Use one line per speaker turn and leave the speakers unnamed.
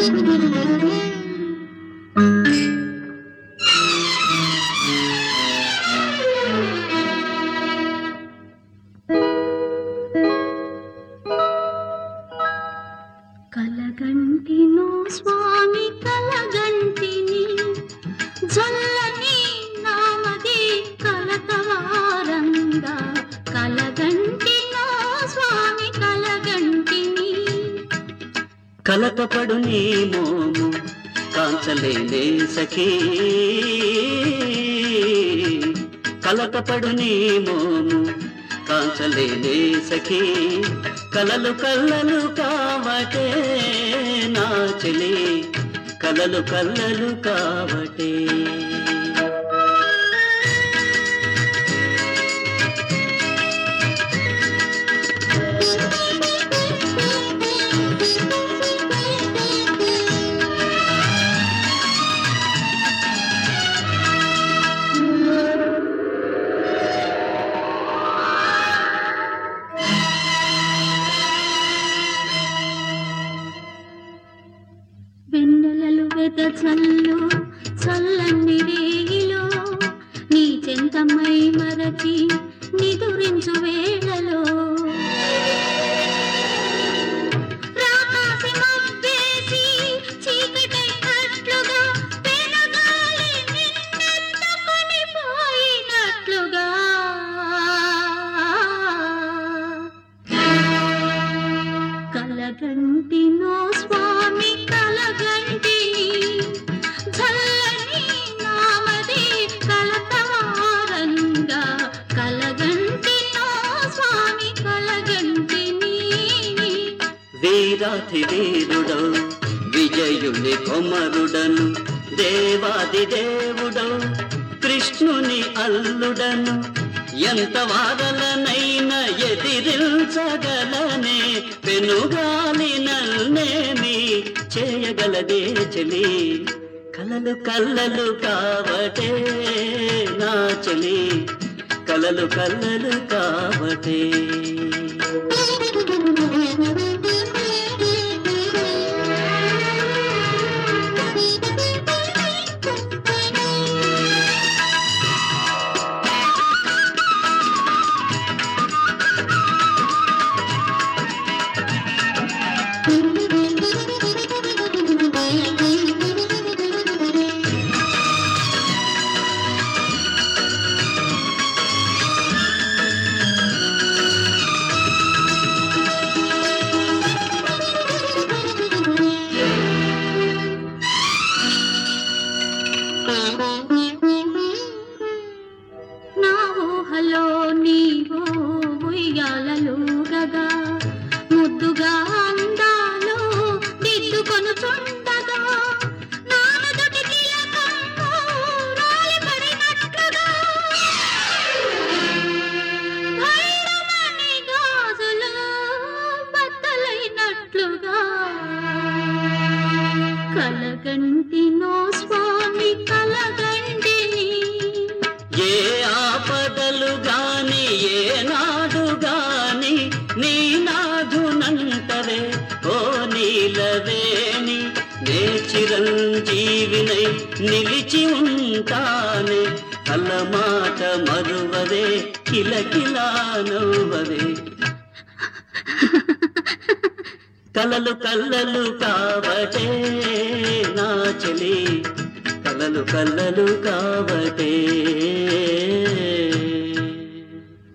కలగంటినో స్వామి కలగంటిని జల్లని నామది కలతవారంగా కలగంటినో స్వామి కలగంటిని
కలతపడు నీ మోము కాంచలేనే సఖీ కలతపడు నీ మోము కాంచలేనే సఖీ కలలు కల్లలు కావటే నా చెలి కలలు కల్లలు కావటే
వెన్నెలలు వెదజల్లు చల్లని రేగిలో నీ చెంతమై మరచి నిదురించు వేళలో రాకాసి మబ్బేసి చీకటైనట్లుగా పెనుగాలి నిన్నెత్తుకొని పోయినట్లుగా కలగంటినో స్వామి కలగంటిని చల్లని నామది కలతవారంగా కలగంటినో స్వామి కలగంటిని
వీరాధి వీరుడౌ విజయుని కొమరుడను దేవాది దేవుడౌ కృష్ణుని అల్లుడను ఎంత వారలనైనా ఎదిరించగలనే పెనుగాలి నల్నేమి చేయగలదే చెలి కలలు కల్లలు కావటే నా చెలి కలలు కల్లలు కావటే
నా ఊహలో నీవు ఉయ్యాలలుగగా ముద్దుగా అందాలు దిద్దుకొనుచుండగా నానుదుటి తిలకము రాలిపడినట్లుగా భైరవని గాజులు బద్దలైనట్లుగా కలగంటినో స్వామి కలగంటిని
ఏ ఆపదలు గాని ఏ నాడు గాని నీ నాథునంతరే ఓ నీలవేణి నే చిరంజీవినై నిలిచి ఉంటానే కలమాట మరువవే కిలకిలా నవ్వవే కలలు కల్లలు కావటే నా చెలి కలలు కల్లలు కావటే